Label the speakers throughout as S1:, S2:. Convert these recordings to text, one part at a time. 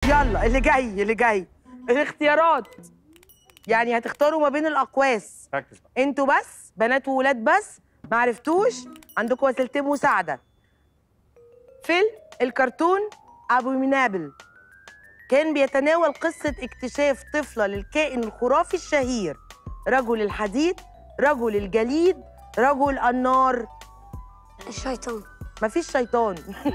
S1: يلا اللي جاي اللي جاي الاختيارات يعني هتختاروا ما بين الاقواس
S2: ركز بقى
S1: انتوا بس بنات وولاد بس ما عرفتوش عندكم وسيلتين مساعده فيلم الكرتون ابو منابل كان بيتناول قصه اكتشاف طفله للكائن الخرافي الشهير رجل الحديد رجل الجليد رجل النار
S3: الشيطان
S1: مفيش شيطان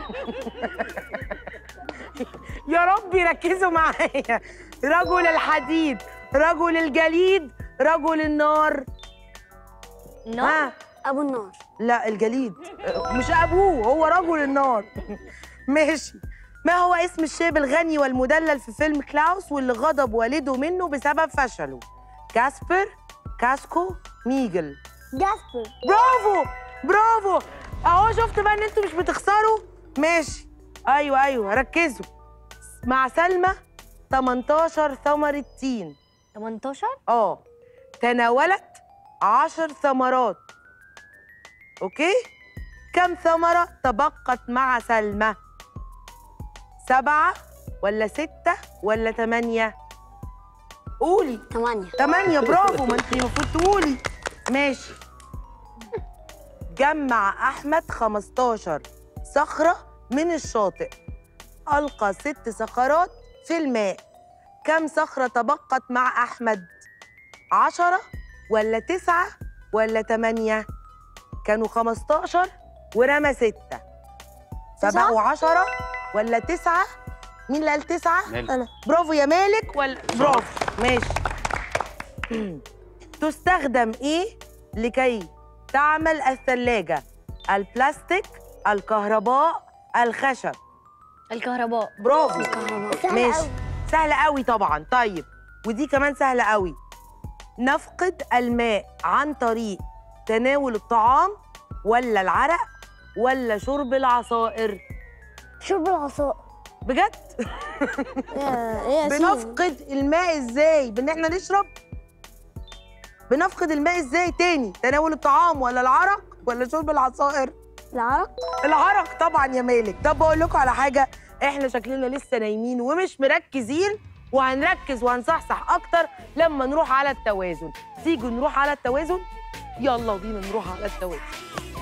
S1: يا رب ركزوا معايا رجل الحديد رجل الجليد رجل النار ها
S3: ابو النار
S1: لا الجليد مش ابوه هو رجل النار ماشي ما هو اسم الشاب الغني والمدلل في فيلم كلاوس واللي غضب والده منه بسبب فشله كاسبر كاسكو ميجل
S3: جاسبر
S1: برافو برافو اهو شفت بقى ان انتوا مش بتخسروا ماشي ايوه ايوه ركزوا مع سلمى 18 ثمرة تين
S3: 18
S1: اه تناولت 10 ثمرات اوكي كم ثمرة تبقت مع سلمى سبعة ولا ستة ولا تمانية قولي
S3: 8
S1: تمانية برافو ما انت المفروض تقولي ماشي جمع أحمد 15 صخرة من الشاطئ ألقى ست صخرات في الماء كم صخرة تبقت مع أحمد؟ عشرة ولا تسعة ولا تمانية؟ كانوا 15 ورمى ستة فبقوا عشرة ولا تسعة؟ مين اللي قال تسعة؟
S2: مالك.
S1: أنا برافو يا مالك ولا برافو ماشي تستخدم ايه لكي تعمل الثلاجة؟ البلاستيك، الكهرباء، الخشب
S3: الكهرباء
S1: برافو
S3: الكهرباء
S1: ماشي سهلة قوي طبعا طيب ودي كمان سهلة قوي نفقد الماء عن طريق تناول الطعام ولا العرق ولا شرب العصائر
S3: شرب العصاء
S1: بجد
S3: يا يا
S1: بنفقد الماء ازاي بان احنا نشرب بنفقد الماء ازاي تاني تناول الطعام ولا العرق ولا شرب العصائر
S3: العرق
S1: العرق طبعا يا مالك طب بقول لكم على حاجه احنا شكلنا لسه نايمين ومش مركزين وهنركز وهنصحصح اكتر لما نروح على التوازن تيجوا نروح على التوازن يلا بينا نروح على التوازن